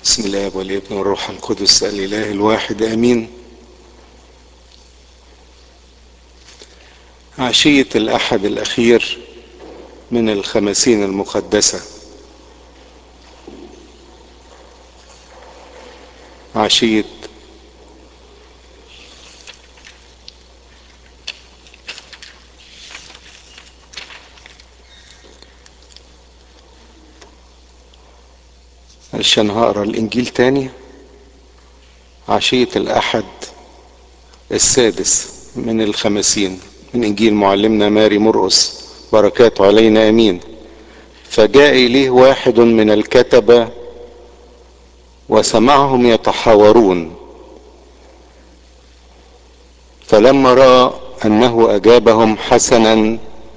بسم الله والابن والروح القدس الاله الواحد امين عشية الاحد الاخير من الخمسين المقدسة عشية عشان هقرا الانجيل تاني عشية الاحد السادس من الخمسين من انجيل معلمنا ماري مرقس بركاته علينا امين فجاء اليه واحد من الكتبة وسمعهم يتحاورون فلما راى انه اجابهم حسنا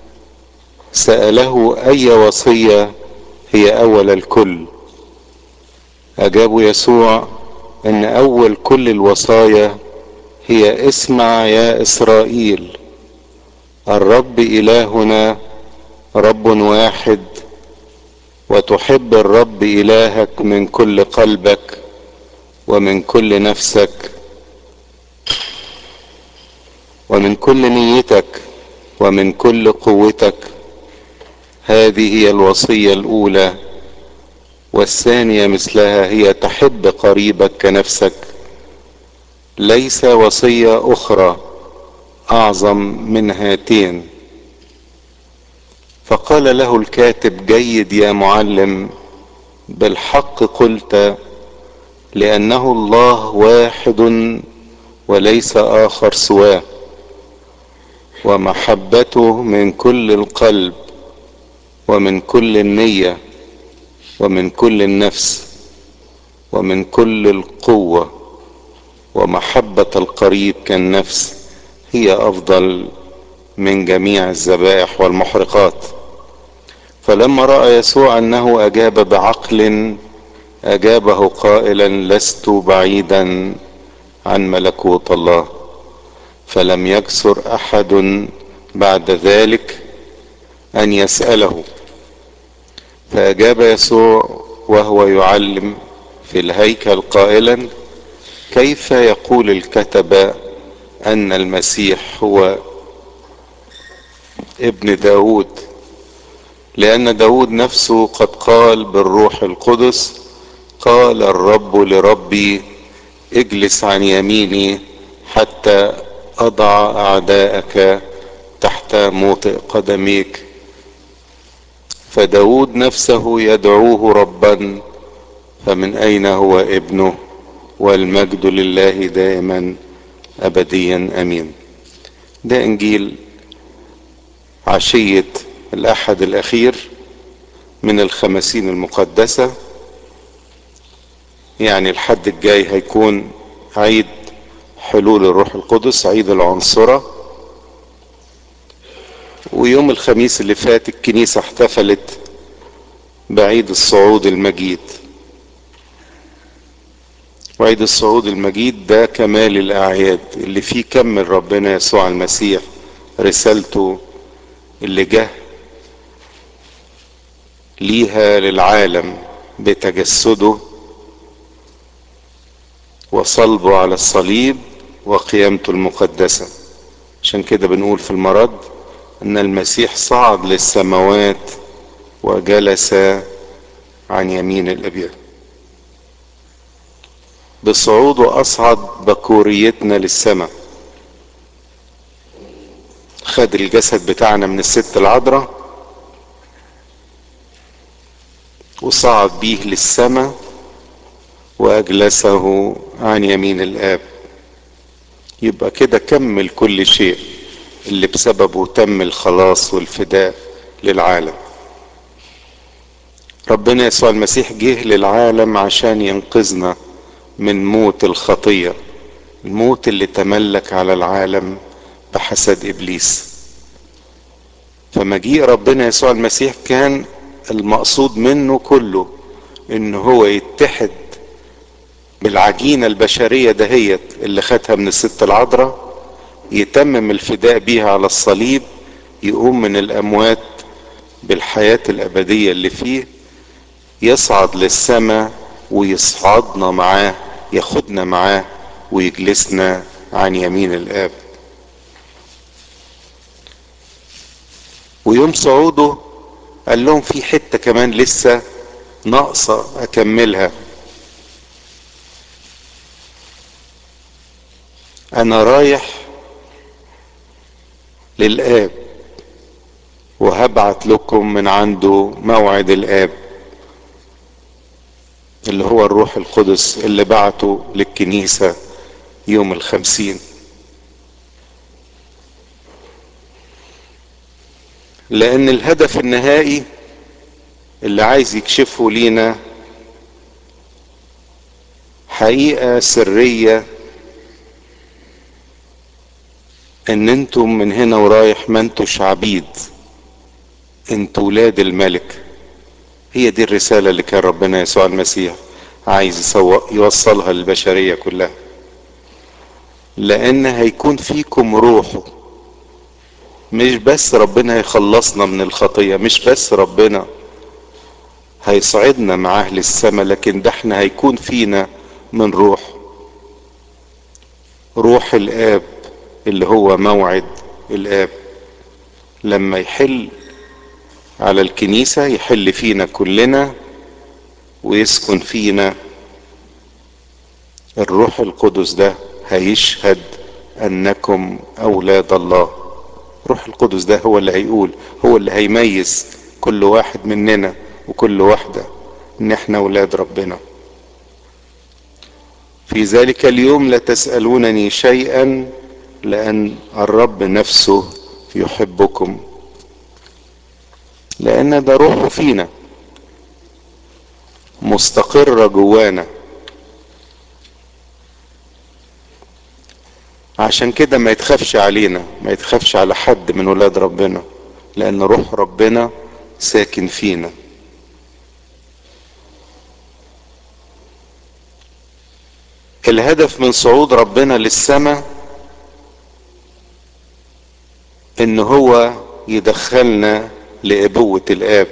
ساله اي وصيه هي اول الكل اجابوا يسوع ان اول كل الوصايا هي اسمع يا اسرائيل الرب الهنا رب واحد وتحب الرب الهك من كل قلبك ومن كل نفسك ومن كل نيتك ومن كل قوتك هذه هي الوصيه الاولى والثانيه مثلها هي تحب قريبك كنفسك ليس وصيه اخرى اعظم من هاتين فقال له الكاتب جيد يا معلم بالحق قلت لانه الله واحد وليس اخر سواه ومحبته من كل القلب ومن كل النيه ومن كل النفس ومن كل القوه ومحبه القريب كالنفس هي افضل من جميع الذبائح والمحرقات فلما راى يسوع انه اجاب بعقل اجابه قائلا لست بعيدا عن ملكوت الله فلم يكسر احد بعد ذلك ان يساله فاجاب يسوع وهو يعلم في الهيكل قائلا كيف يقول الكتبه ان المسيح هو ابن داود لان داود نفسه قد قال بالروح القدس قال الرب لربي اجلس عن يميني حتى اضع اعداءك تحت موطئ قدميك فداود نفسه يدعوه ربا فمن اين هو ابنه والمجد لله دائما ابديا امين ده انجيل عشية الاحد الاخير من الخمسين المقدسة يعني الحد الجاي هيكون عيد حلول الروح القدس عيد العنصرة ويوم الخميس اللي فات الكنيسة احتفلت بعيد الصعود المجيد وعيد الصعود المجيد ده كمال الاعياد اللي فيه كمل ربنا يسوع المسيح رسالته اللي جه ليها للعالم بتجسده وصلبه على الصليب وقيامته المقدسة عشان كده بنقول في المرض ان المسيح صعد للسماوات وجلس عن يمين الابيض بصعوده اصعد بكوريتنا للسماء خد الجسد بتاعنا من الست العذراء وصعد بيه للسماء واجلسه عن يمين الاب يبقى كده كمل كل شيء اللي بسببه تم الخلاص والفداء للعالم ربنا يسوع المسيح جه للعالم عشان ينقذنا من موت الخطيه الموت اللي تملك على العالم بحسد ابليس فمجيء ربنا يسوع المسيح كان المقصود منه كله ان هو يتحد بالعجينة البشرية دهيت اللي خدها من الست العذراء يتمم الفداء بيها على الصليب يقوم من الاموات بالحياة الابدية اللي فيه يصعد للسماء ويصعدنا معاه ياخدنا معاه ويجلسنا عن يمين الاب ويوم صعوده قال لهم في حتة كمان لسه ناقصة اكملها انا رايح للاب وهبعت لكم من عنده موعد الاب اللي هو الروح القدس اللي بعته للكنيسة يوم الخمسين لان الهدف النهائي اللي عايز يكشفه لينا حقيقة سرية ان انتم من هنا ورايح ما انتوش عبيد انتوا ولاد الملك هي دي الرسالة اللي كان ربنا يسوع المسيح عايز يسوق يوصلها للبشرية كلها لان هيكون فيكم روحه مش بس ربنا هيخلصنا من الخطية مش بس ربنا هيصعدنا معاه للسماء لكن ده احنا هيكون فينا من روح روح الاب اللي هو موعد الاب لما يحل على الكنيسة يحل فينا كلنا ويسكن فينا الروح القدس ده هيشهد انكم اولاد الله روح القدس ده هو اللي هيقول هو اللي هيميز كل واحد مننا وكل واحدة ان احنا اولاد ربنا في ذلك اليوم لا تسألونني شيئا لان الرب نفسه يحبكم لان ده روحه فينا مستقرة جوانا عشان كده ما يتخافش علينا ما يتخافش على حد من ولاد ربنا لان روح ربنا ساكن فينا الهدف من صعود ربنا للسماء ان هو يدخلنا لابوة الاب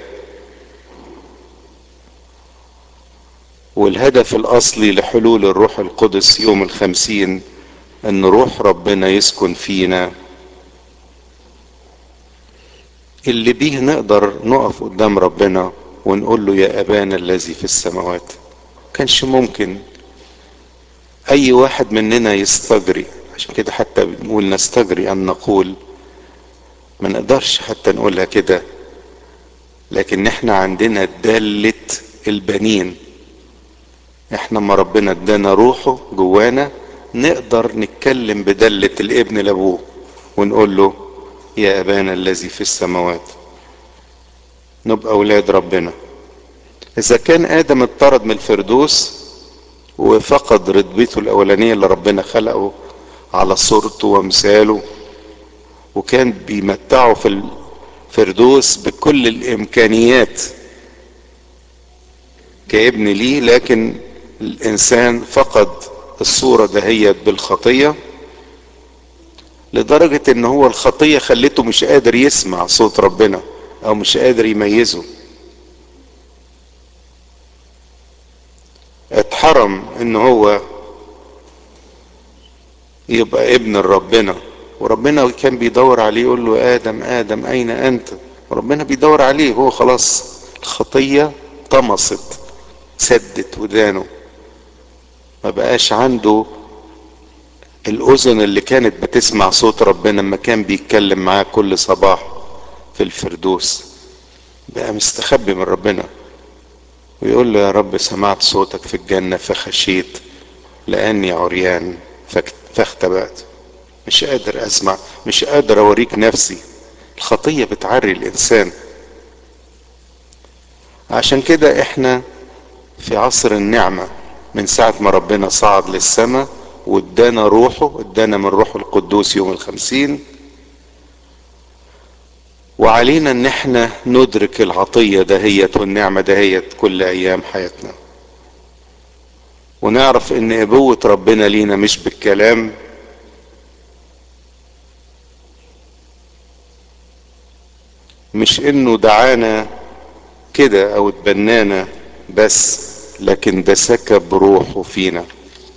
والهدف الاصلي لحلول الروح القدس يوم الخمسين ان روح ربنا يسكن فينا اللي بيه نقدر نقف قدام ربنا ونقول له يا ابانا الذي في السماوات كانش ممكن اي واحد مننا يستجري عشان كده حتى بنقول نستجري ان نقول ما نقدرش حتى نقولها كده لكن احنا عندنا دالة البنين احنا ما ربنا ادانا روحه جوانا نقدر نتكلم بدلة الابن لابوه ونقول له يا ابانا الذي في السماوات نبقى اولاد ربنا اذا كان ادم اتطرد من الفردوس وفقد رتبته الاولانية اللي ربنا خلقه على صورته ومثاله وكان بيمتعه في الفردوس بكل الامكانيات كابن ليه لكن الانسان فقد الصورة دهيت بالخطية لدرجة ان هو الخطية خلته مش قادر يسمع صوت ربنا او مش قادر يميزه اتحرم ان هو يبقى ابن ربنا وربنا كان بيدور عليه يقول له ادم ادم اين انت وربنا بيدور عليه هو خلاص الخطية طمست سدت ودانه ما بقاش عنده الاذن اللي كانت بتسمع صوت ربنا لما كان بيتكلم معاه كل صباح في الفردوس بقى مستخبي من ربنا ويقول له يا رب سمعت صوتك في الجنة فخشيت لاني عريان فاختبأت مش قادر اسمع مش قادر اوريك نفسي الخطية بتعري الانسان عشان كده احنا في عصر النعمة من ساعة ما ربنا صعد للسماء وادانا روحه ادانا من روحه القدوس يوم الخمسين وعلينا ان احنا ندرك العطية دهيت والنعمة دهيت كل ايام حياتنا ونعرف ان ابوة ربنا لينا مش بالكلام مش انه دعانا كده او اتبنانا بس لكن ده سكب روحه فينا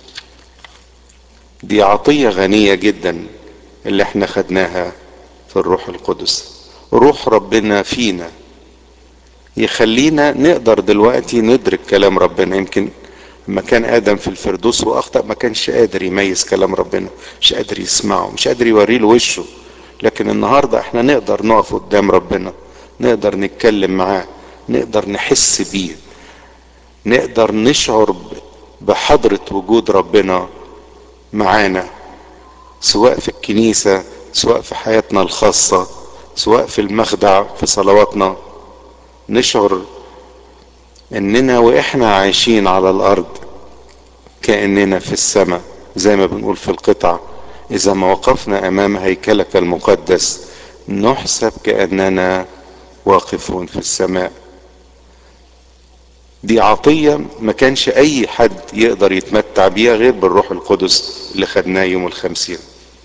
دي عطية غنية جدا اللي احنا خدناها في الروح القدس روح ربنا فينا يخلينا نقدر دلوقتي ندرك كلام ربنا يمكن لما كان ادم في الفردوس واخطا ما كانش قادر يميز كلام ربنا مش قادر يسمعه مش قادر يوري له وشه لكن النهارده احنا نقدر نقف قدام ربنا نقدر نتكلم معاه نقدر نحس بيه نقدر نشعر بحضرة وجود ربنا معانا سواء في الكنيسة سواء في حياتنا الخاصة سواء في المخدع في صلواتنا نشعر اننا واحنا عايشين على الارض كاننا في السماء زي ما بنقول في القطع اذا ما وقفنا امام هيكلك المقدس نحسب كاننا واقفون في السماء دي عطية ما كانش اي حد يقدر يتمتع بيها غير بالروح القدس اللي خدناه يوم الخمسين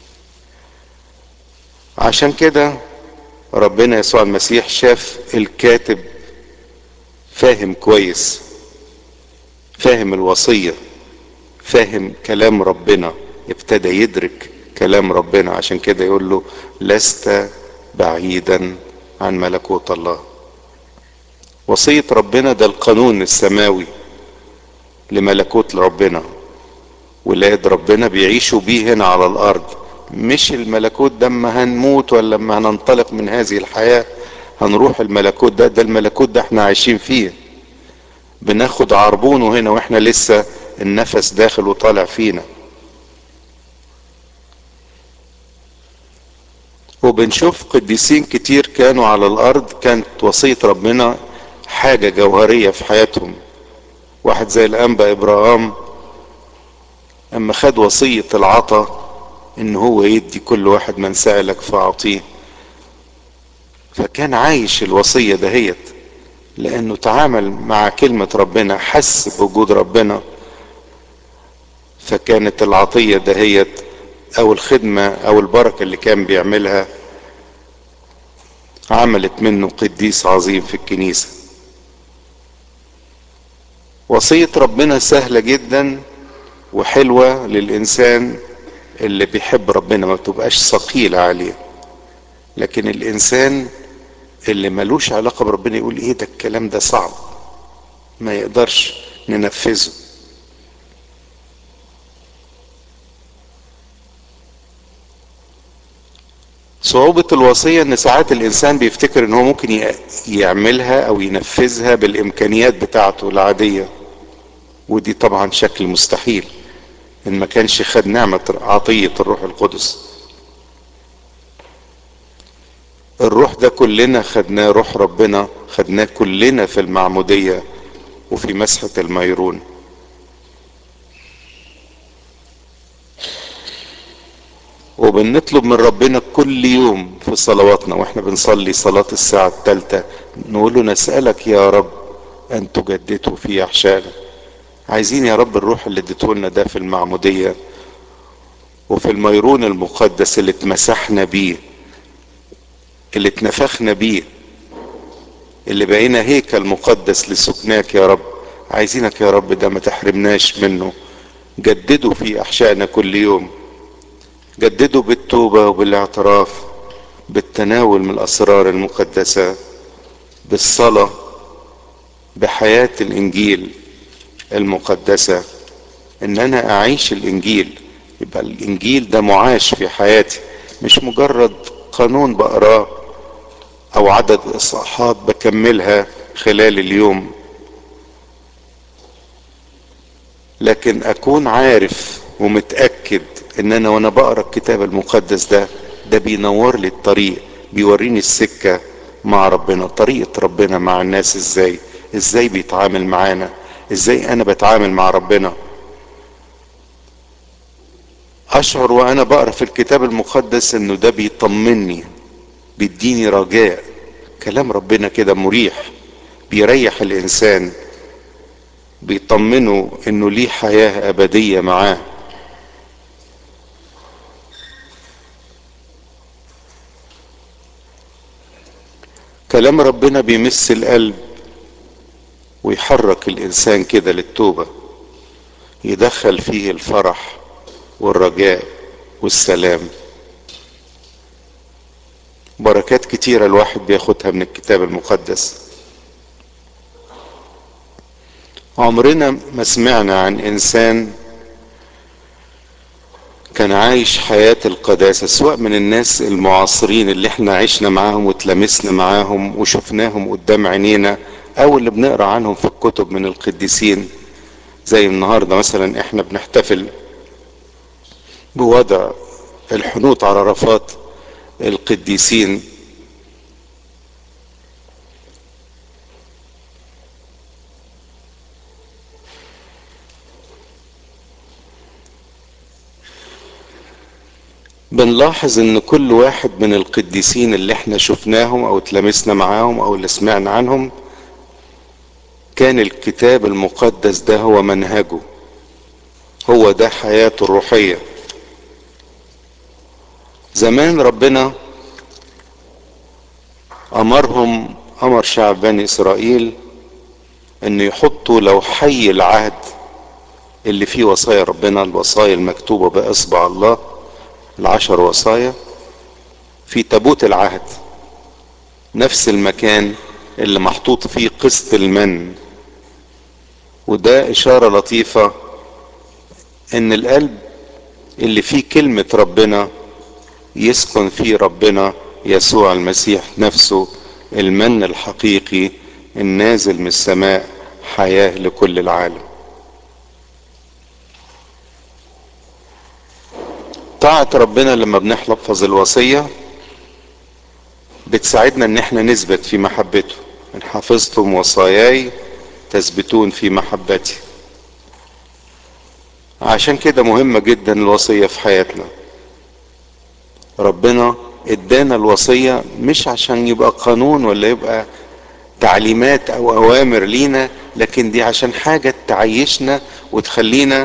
عشان كده ربنا يسوع المسيح شاف الكاتب فاهم كويس فاهم الوصية فاهم كلام ربنا ابتدى يدرك كلام ربنا عشان كده يقول له لست بعيدا عن ملكوت الله وصية ربنا ده القانون السماوي لملكوت ربنا ولاد ربنا بيعيشوا بيه هنا على الارض مش الملكوت ده اما هنموت ولا اما هننطلق من هذه الحياة هنروح الملكوت ده ده الملكوت ده احنا عايشين فيه بناخد عربونه هنا واحنا لسه النفس داخل وطالع فينا وبنشوف قديسين كتير كانوا على الارض كانت وصية ربنا حاجة جوهرية في حياتهم واحد زي الانبا ابراهام اما خد وصية العطا ان هو يدي كل واحد من سألك فاعطيه فكان عايش الوصية دهيت لانه تعامل مع كلمة ربنا حس بوجود ربنا فكانت العطية دهيت او الخدمة او البركة اللي كان بيعملها عملت منه قديس عظيم في الكنيسة وصية ربنا سهلة جدا وحلوة للإنسان اللي بيحب ربنا ما بتبقاش ثقيلة عليه لكن الإنسان اللي ملوش علاقة بربنا يقول ايه ده الكلام ده صعب ما يقدرش ننفذه صعوبة الوصية ان ساعات الانسان بيفتكر ان هو ممكن يعملها او ينفذها بالامكانيات بتاعته العادية ودي طبعا شكل مستحيل ان ما كانش خد نعمة عطية الروح القدس الروح ده كلنا خدناه روح ربنا خدناه كلنا في المعمودية وفي مسحة الميرون وبنطلب من ربنا كل يوم في صلواتنا واحنا بنصلي صلاة الساعة الثالثة نقول له نسألك يا رب ان تجدده في احشائنا عايزين يا رب الروح اللي اديته لنا ده في المعمودية وفي الميرون المقدس اللي اتمسحنا بيه اللي اتنفخنا بيه اللي بقينا هيكل مقدس لسكناك يا رب عايزينك يا رب ده ما تحرمناش منه جدده في احشائنا كل يوم جدده بالتوبة وبالاعتراف بالتناول من الاسرار المقدسة بالصلاة بحياة الانجيل المقدسة ان انا اعيش الانجيل يبقى الانجيل ده معاش في حياتي مش مجرد قانون بقراه او عدد اصحاحات بكملها خلال اليوم لكن اكون عارف ومتاكد ان انا وانا بقرا الكتاب المقدس ده ده بينور لي الطريق بيوريني السكه مع ربنا طريقه ربنا مع الناس ازاي ازاي بيتعامل معانا ازاي انا بتعامل مع ربنا اشعر وانا بقرا في الكتاب المقدس انه ده بيطمني بيديني رجاء كلام ربنا كده مريح بيريح الانسان بيطمنه انه ليه حياه ابديه معاه كلام ربنا بيمس القلب ويحرك الانسان كده للتوبة يدخل فيه الفرح والرجاء والسلام بركات كتيرة الواحد بياخدها من الكتاب المقدس عمرنا ما سمعنا عن انسان كان عايش حياة القداسة سواء من الناس المعاصرين اللي احنا عشنا معاهم وتلامسنا معاهم وشفناهم قدام عينينا او اللي بنقرا عنهم في الكتب من القديسين زي النهارده مثلا احنا بنحتفل بوضع الحنوط على رفات القديسين بنلاحظ ان كل واحد من القديسين اللي احنا شفناهم او تلامسنا معاهم او اللي سمعنا عنهم كان الكتاب المقدس ده هو منهجه هو ده حياته الروحية زمان ربنا امرهم امر شعب بني اسرائيل ان يحطوا لوحي العهد اللي فيه وصايا ربنا الوصايا المكتوبة باصبع الله العشر وصايا في تابوت العهد نفس المكان اللي محطوط فيه قسط المن وده اشارة لطيفة ان القلب اللي فيه كلمة ربنا يسكن فيه ربنا يسوع المسيح نفسه المن الحقيقي النازل من السماء حياة لكل العالم طاعة ربنا لما بنحفظ الوصية بتساعدنا ان احنا نثبت في محبته ان حفظتم وصاياي تثبتون في محبتي عشان كده مهمة جدا الوصية في حياتنا ربنا ادانا الوصية مش عشان يبقى قانون ولا يبقى تعليمات او اوامر لينا لكن دي عشان حاجة تعيشنا وتخلينا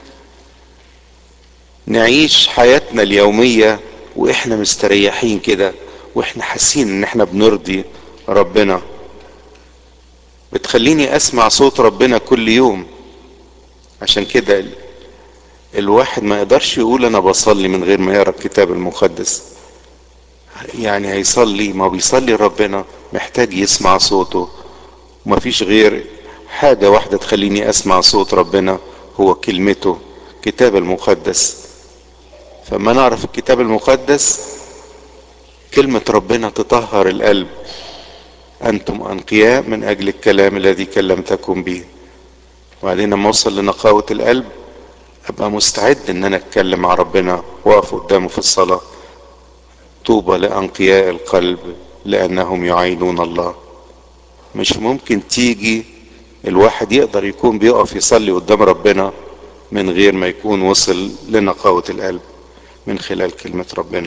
نعيش حياتنا اليومية واحنا مستريحين كده واحنا حاسين ان احنا بنرضي ربنا بتخليني اسمع صوت ربنا كل يوم عشان كده الواحد ما يقدرش يقول انا بصلي من غير ما يقرا الكتاب المقدس يعني هيصلي ما بيصلي ربنا محتاج يسمع صوته ومفيش غير حاجة واحدة تخليني اسمع صوت ربنا هو كلمته كتاب المقدس فما نعرف الكتاب المقدس كلمة ربنا تطهر القلب أنتم أنقياء من أجل الكلام الذي كلمتكم به وبعدين لما أوصل لنقاوة القلب أبقى مستعد إن أنا أتكلم مع ربنا وأقف قدامه في الصلاة طوبى لأنقياء القلب لأنهم يعينون الله مش ممكن تيجي الواحد يقدر يكون بيقف يصلي قدام ربنا من غير ما يكون وصل لنقاوة القلب من خلال كلمة ربنا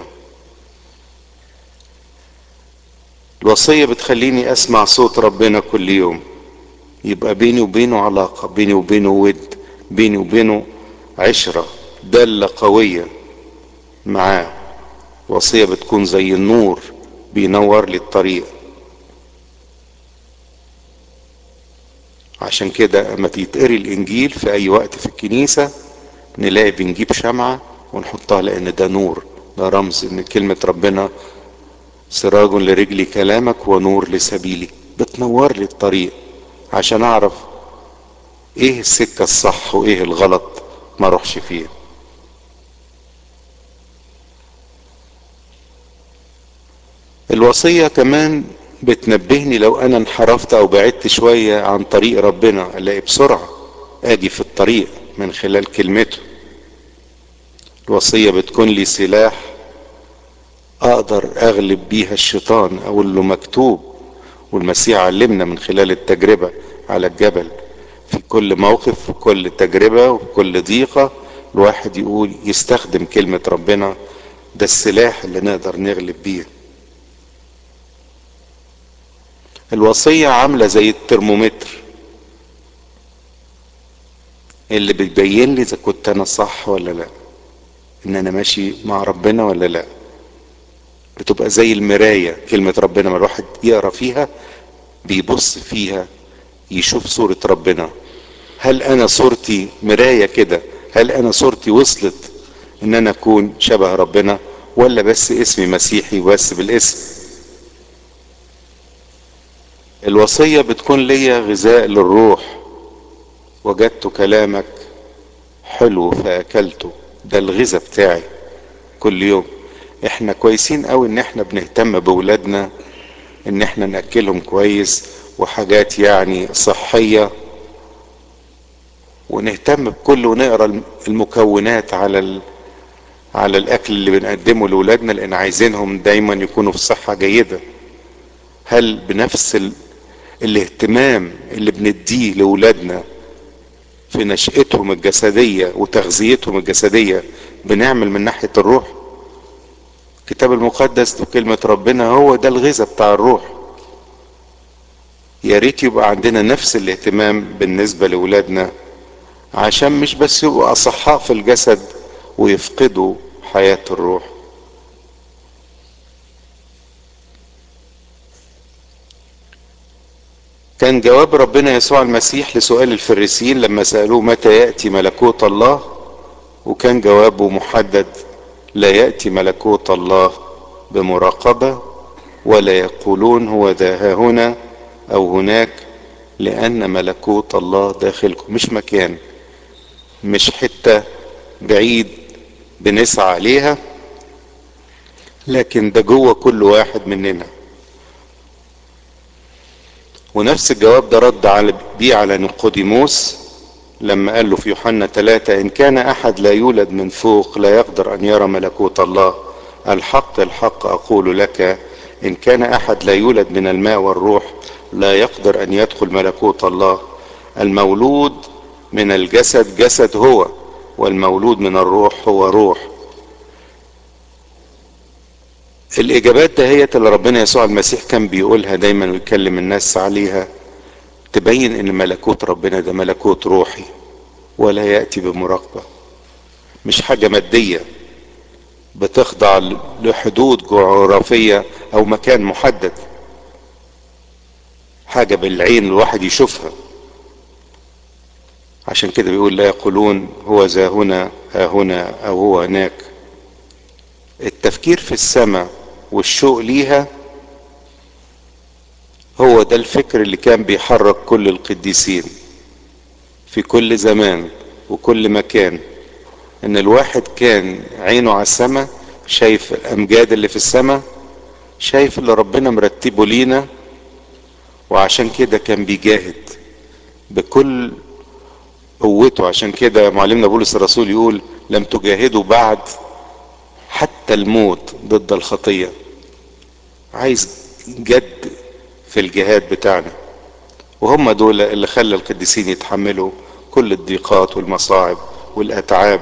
الوصية بتخليني اسمع صوت ربنا كل يوم يبقى بيني وبينه علاقة بيني وبينه ود بيني وبينه عشرة دالة قوية معاه وصية بتكون زي النور بينور لي الطريق عشان كده اما تيتقري الانجيل في اي وقت في الكنيسة نلاقي بنجيب شمعة ونحطها لان ده نور ده رمز ان كلمة ربنا سراج لرجلي كلامك ونور لسبيلي بتنور لي الطريق عشان اعرف ايه السكة الصح وايه الغلط ما اروحش فيه الوصية كمان بتنبهني لو انا انحرفت او بعدت شوية عن طريق ربنا الاقي بسرعة اجي في الطريق من خلال كلمته الوصية بتكون لي سلاح اقدر اغلب بيها الشيطان اقول له مكتوب والمسيح علمنا من خلال التجربة على الجبل في كل موقف في كل تجربة وفي كل ضيقة الواحد يقول يستخدم كلمة ربنا ده السلاح اللي نقدر نغلب بيه الوصية عاملة زي الترمومتر اللي بتبين لي اذا كنت انا صح ولا لا ان انا ماشي مع ربنا ولا لا بتبقى زي المراية كلمة ربنا ما الواحد يقرا فيها بيبص فيها يشوف صورة ربنا هل انا صورتي مراية كده هل انا صورتي وصلت ان انا اكون شبه ربنا ولا بس اسمي مسيحي بس بالاسم الوصية بتكون ليا غذاء للروح وجدت كلامك حلو فاكلته ده الغذاء بتاعي كل يوم احنا كويسين قوي ان احنا بنهتم بولادنا ان احنا ناكلهم كويس وحاجات يعني صحيه ونهتم بكل ونقرا المكونات على ال... على الاكل اللي بنقدمه لاولادنا لان عايزينهم دايما يكونوا في صحه جيده هل بنفس ال... الاهتمام اللي بنديه لاولادنا في نشأتهم الجسدية وتغذيتهم الجسدية بنعمل من ناحية الروح الكتاب المقدس وكلمة ربنا هو ده الغذاء بتاع الروح يا ريت يبقى عندنا نفس الاهتمام بالنسبة لأولادنا عشان مش بس يبقوا أصحاء في الجسد ويفقدوا حياة الروح كان جواب ربنا يسوع المسيح لسؤال الفريسيين لما سألوه متى يأتي ملكوت الله وكان جوابه محدد لا يأتي ملكوت الله بمراقبة ولا يقولون هو ذا ها هنا أو هناك لأن ملكوت الله داخلكم مش مكان مش حتة بعيد بنسعى عليها لكن ده جوه كل واحد مننا ونفس الجواب ده رد على بيه على نيقوديموس لما قال له في يوحنا ثلاثة إن كان أحد لا يولد من فوق لا يقدر أن يرى ملكوت الله الحق الحق أقول لك إن كان أحد لا يولد من الماء والروح لا يقدر أن يدخل ملكوت الله المولود من الجسد جسد هو والمولود من الروح هو روح الإجابات دهيت اللي ربنا يسوع المسيح كان بيقولها دايما ويكلم الناس عليها تبين ان ملكوت ربنا ده ملكوت روحي ولا ياتي بمراقبه مش حاجه ماديه بتخضع لحدود جغرافيه او مكان محدد حاجه بالعين الواحد يشوفها عشان كده بيقول لا يقولون هو ذا هنا ها هنا او هو هناك التفكير في السماء والشوق ليها هو ده الفكر اللي كان بيحرك كل القديسين في كل زمان وكل مكان ان الواحد كان عينه على السماء شايف الامجاد اللي في السماء شايف اللي ربنا مرتبه لينا وعشان كده كان بيجاهد بكل قوته عشان كده معلمنا بولس الرسول يقول لم تجاهدوا بعد حتى الموت ضد الخطيه عايز جد في الجهاد بتاعنا وهم دول اللي خلى القديسين يتحملوا كل الضيقات والمصاعب والاتعاب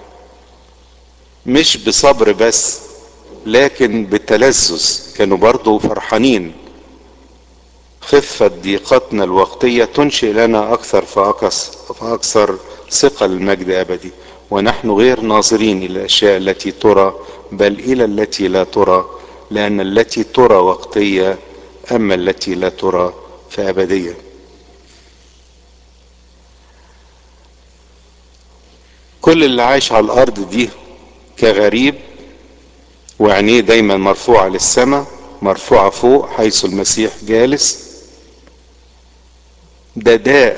مش بصبر بس لكن بتلذذ كانوا برضو فرحانين خفة ضيقتنا الوقتية تنشئ لنا أكثر فأكثر ثقة للمجد أبدي ونحن غير ناظرين إلى الأشياء التي ترى بل إلى التي لا ترى لأن التي ترى وقتية أما التي لا ترى فأبدية كل اللي عايش على الأرض دي كغريب وعينيه دايما مرفوعة للسماء مرفوعة فوق حيث المسيح جالس ده داء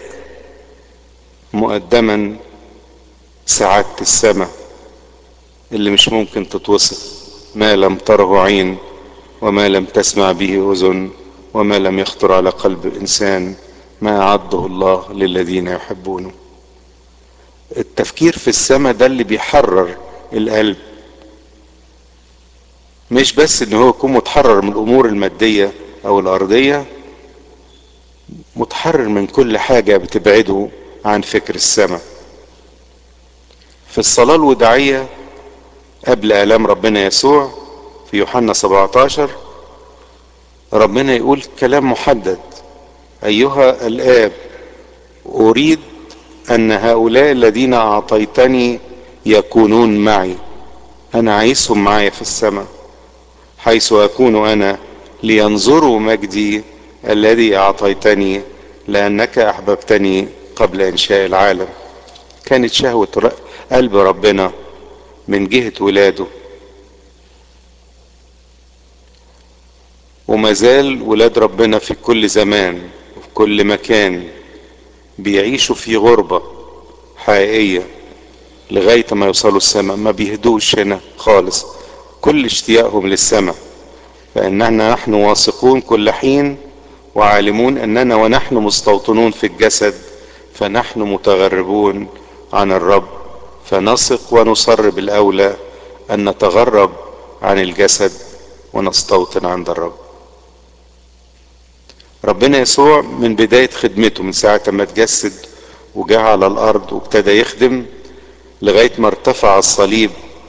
مقدما سعادة السماء اللي مش ممكن تتوصف ما لم تره عين وما لم تسمع به اذن وما لم يخطر على قلب انسان ما اعده الله للذين يحبونه التفكير في السماء ده اللي بيحرر القلب مش بس ان هو يكون متحرر من الامور الماديه او الارضيه متحرر من كل حاجه بتبعده عن فكر السماء في الصلاه الوداعيه قبل الام ربنا يسوع في يوحنا 17 ربنا يقول كلام محدد ايها الاب اريد ان هؤلاء الذين اعطيتني يكونون معي انا عايزهم معايا في السماء حيث اكون انا لينظروا مجدي الذي اعطيتني لأنك أحببتني قبل إنشاء العالم كانت شهوة قلب ربنا من جهة ولاده وما زال ولاد ربنا في كل زمان وفي كل مكان بيعيشوا في غربة حقيقية لغاية ما يوصلوا السماء ما بيهدوش هنا خالص كل اشتياقهم للسماء فإننا نحن واثقون كل حين وعالمون أننا ونحن مستوطنون في الجسد فنحن متغربون عن الرب فنثق ونصر بالأولى أن نتغرب عن الجسد ونستوطن عند الرب ربنا يسوع من بداية خدمته من ساعة ما اتجسد وجاء على الأرض وابتدى يخدم لغاية ما ارتفع الصليب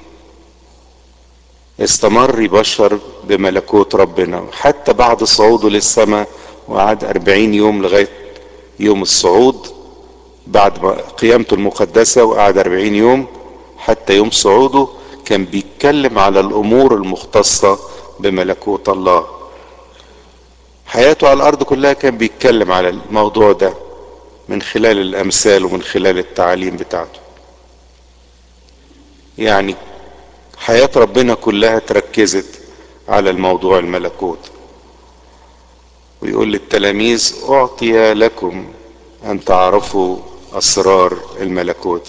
استمر يبشر بملكوت ربنا حتى بعد صعوده للسماء وقعد أربعين يوم لغاية يوم الصعود بعد ما قيامته المقدسة وقعد أربعين يوم حتى يوم صعوده كان بيتكلم على الأمور المختصة بملكوت الله حياته على الأرض كلها كان بيتكلم على الموضوع ده من خلال الأمثال ومن خلال التعاليم بتاعته يعني حياة ربنا كلها تركزت على الموضوع الملكوت ويقول للتلاميذ أعطي لكم أن تعرفوا أسرار الملكوت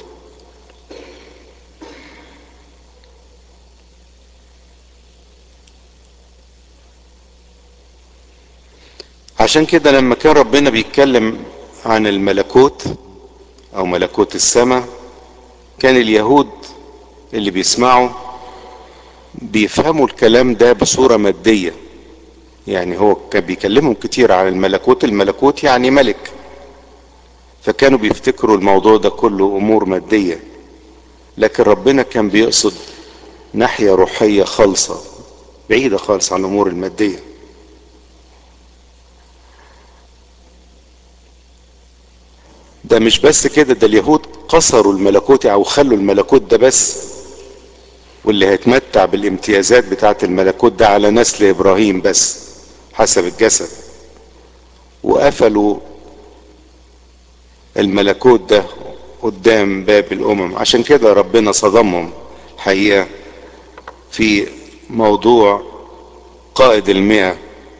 عشان كده لما كان ربنا بيتكلم عن الملكوت أو ملكوت السماء كان اليهود اللي بيسمعوا بيفهموا الكلام ده بصورة مادية يعني هو كان بيكلمهم كتير عن الملكوت الملكوت يعني ملك فكانوا بيفتكروا الموضوع ده كله امور مادية لكن ربنا كان بيقصد ناحية روحية خالصة بعيدة خالص عن الامور المادية ده مش بس كده ده اليهود قصروا الملكوت او خلوا الملكوت ده بس واللي هيتمتع بالامتيازات بتاعة الملكوت ده على نسل ابراهيم بس حسب الجسد وقفلوا الملكوت ده قدام باب الامم عشان كده ربنا صدمهم حقيقة في موضوع قائد المئة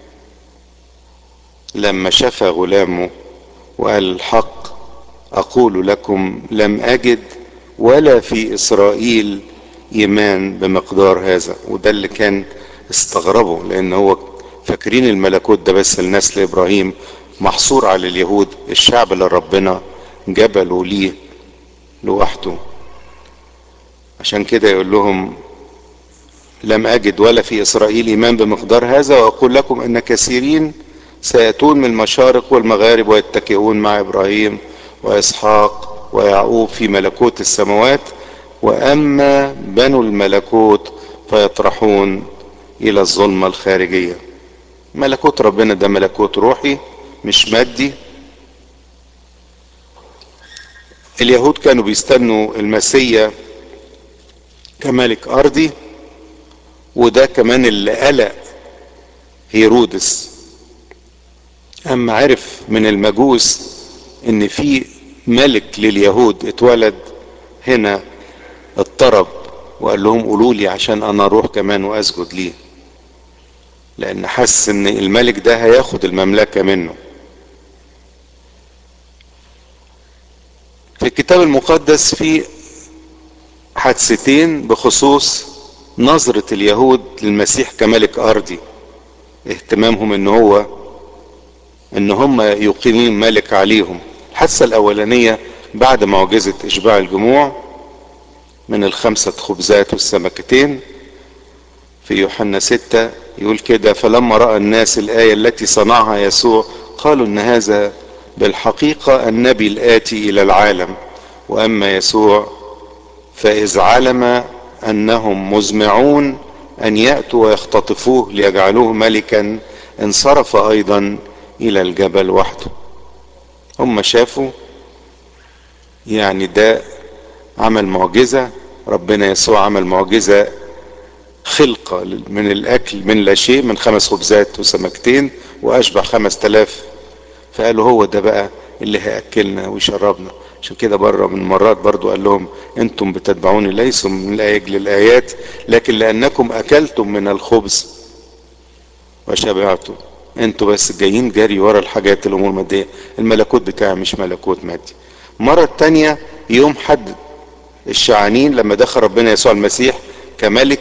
لما شفى غلامه وقال الحق اقول لكم لم اجد ولا في اسرائيل ايمان بمقدار هذا وده اللي كان استغربه لان هو فاكرين الملكوت ده بس لنسل ابراهيم محصور على اليهود الشعب اللي ربنا جبله ليه لوحده عشان كده يقول لهم لم اجد ولا في اسرائيل ايمان بمقدار هذا واقول لكم ان كثيرين سياتون من المشارق والمغارب ويتكئون مع ابراهيم واسحاق ويعقوب في ملكوت السماوات واما بنو الملكوت فيطرحون الى الظلمه الخارجيه ملكوت ربنا ده ملكوت روحي مش مادي اليهود كانوا بيستنوا المسيا كملك ارضي وده كمان اللي قلق هيرودس اما عرف من المجوس ان في ملك لليهود اتولد هنا اضطرب وقال لهم قولوا لي عشان انا اروح كمان واسجد ليه لان حس ان الملك ده هياخد المملكة منه في الكتاب المقدس في حادثتين بخصوص نظرة اليهود للمسيح كملك ارضي اهتمامهم ان هو ان هم يقيمون ملك عليهم الحادثة الاولانية بعد معجزة اشباع الجموع من الخمسة خبزات والسمكتين في يوحنا ستة يقول كده فلما رأى الناس الآية التي صنعها يسوع قالوا ان هذا بالحقيقة النبي الآتي إلى العالم وأما يسوع فإذ علم أنهم مزمعون أن يأتوا ويختطفوه ليجعلوه ملكا انصرف أيضا إلى الجبل وحده هم شافوا يعني ده عمل معجزة ربنا يسوع عمل معجزة خلقة من الأكل من لا شيء من خمس خبزات وسمكتين وأشبع خمس تلاف فقالوا هو ده بقى اللي هياكلنا ويشربنا عشان كده بره من مرات برضو قال لهم انتم بتتبعوني ليسوا من لاجل الايات لكن لانكم اكلتم من الخبز وشبعتم انتوا بس جايين جري ورا الحاجات الامور الماديه الملكوت بتاعي مش ملكوت مادي مرة تانية يوم حد الشعانين لما دخل ربنا يسوع المسيح كملك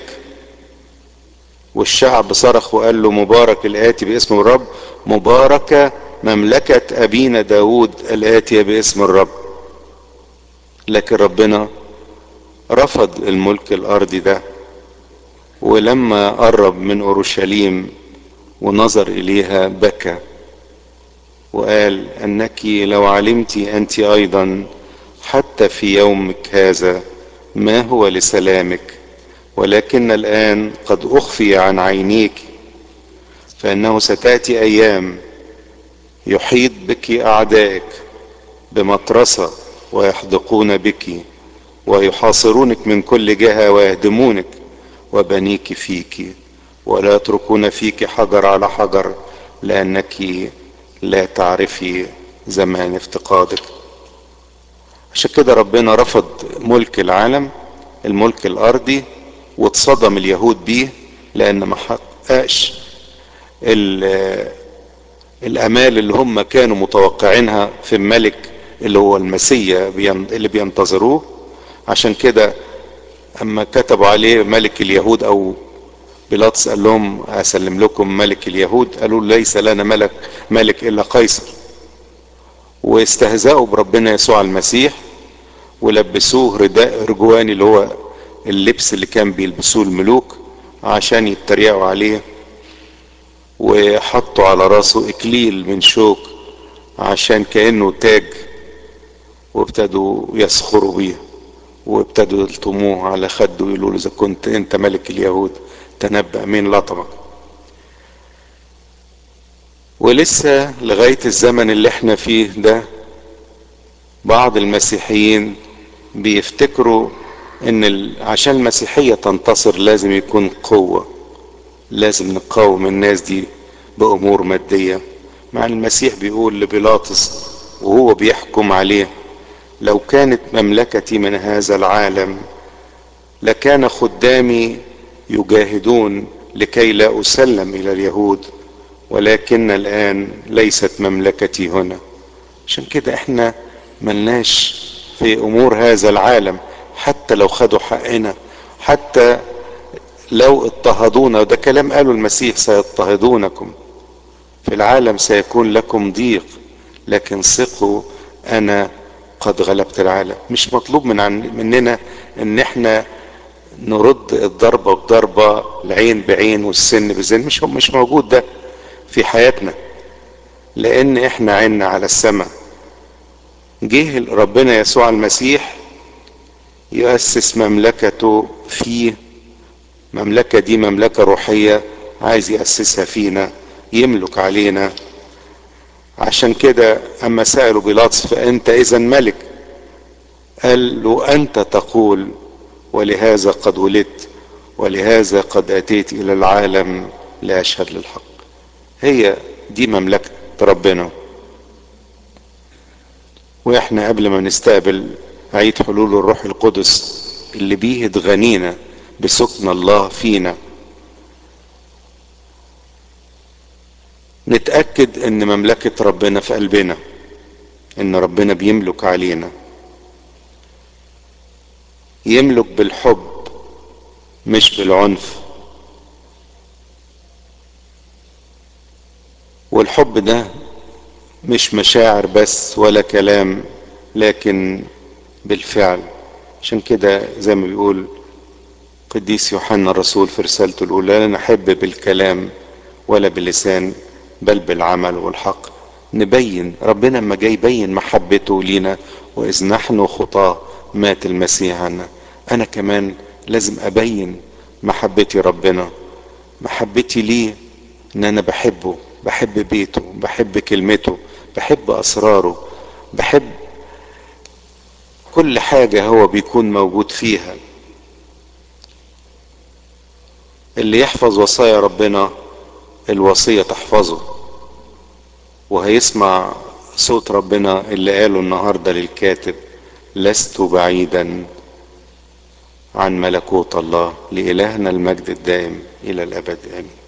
والشعب صرخ وقال له مبارك الآتي باسم الرب مباركة مملكة أبينا داود الآتية باسم الرب لكن ربنا رفض الملك الأرضي ده ولما قرب من أورشليم ونظر إليها بكى وقال أنك لو علمت أنت أيضا حتى في يومك هذا ما هو لسلامك ولكن الآن قد أخفي عن عينيك فإنه ستأتي أيام يحيط بك أعدائك بمطرسة ويحدقون بك ويحاصرونك من كل جهة ويهدمونك وبنيك فيك ولا يتركون فيك حجر على حجر لأنك لا تعرفي زمان افتقادك عشان كده ربنا رفض ملك العالم الملك الارضي واتصدم اليهود بيه لان ما حققش الامال اللي هم كانوا متوقعينها في الملك اللي هو المسيا اللي بينتظروه عشان كده اما كتبوا عليه ملك اليهود او بيلاطس قال لهم اسلم لكم ملك اليهود قالوا ليس لنا ملك ملك الا قيصر واستهزأوا بربنا يسوع المسيح ولبسوه رداء رجواني اللي هو اللبس اللي كان بيلبسوه الملوك عشان يتريقوا عليه وحطوا على راسه اكليل من شوك عشان كأنه تاج وابتدوا يسخروا بيه وابتدوا يلطموه على خده ويقولوا له اذا كنت انت ملك اليهود تنبأ مين لطمك ولسه لغاية الزمن اللي احنا فيه ده بعض المسيحيين بيفتكروا ان عشان المسيحية تنتصر لازم يكون قوة لازم نقاوم الناس دي بامور مادية مع المسيح بيقول لبيلاطس وهو بيحكم عليه لو كانت مملكتي من هذا العالم لكان خدامي يجاهدون لكي لا اسلم الى اليهود ولكن الان ليست مملكتي هنا عشان كده احنا ملناش في امور هذا العالم حتى لو خدوا حقنا حتى لو اضطهدونا وده كلام قاله المسيح سيضطهدونكم في العالم سيكون لكم ضيق لكن ثقوا انا قد غلبت العالم مش مطلوب من عن مننا ان احنا نرد الضربة بضربة العين بعين والسن بزن مش مش موجود ده في حياتنا لان احنا عنا على السماء جه ربنا يسوع المسيح يؤسس مملكته فيه مملكة دي مملكة روحية عايز يأسسها فينا يملك علينا عشان كده اما سألوا بيلاطس فانت اذا ملك قال له انت تقول ولهذا قد ولدت ولهذا قد اتيت الى العالم لاشهد للحق هي دي مملكة ربنا واحنا قبل ما نستقبل عيد حلول الروح القدس اللي بيه اتغنينا بسكن الله فينا نتأكد ان مملكة ربنا في قلبنا ان ربنا بيملك علينا يملك بالحب مش بالعنف والحب ده مش مشاعر بس ولا كلام لكن بالفعل عشان كده زي ما بيقول قديس يوحنا الرسول في رسالته الاولى لا نحب بالكلام ولا باللسان بل بالعمل والحق نبين ربنا لما جاي يبين محبته لينا واذ نحن خطاه مات المسيح عنا انا كمان لازم ابين محبتي ربنا محبتي ليه ان انا بحبه بحب بيته بحب كلمته بحب اسراره بحب كل حاجة هو بيكون موجود فيها اللي يحفظ وصايا ربنا الوصية تحفظه وهيسمع صوت ربنا اللي قاله النهارده للكاتب لست بعيدا عن ملكوت الله لإلهنا المجد الدائم إلى الأبد آمين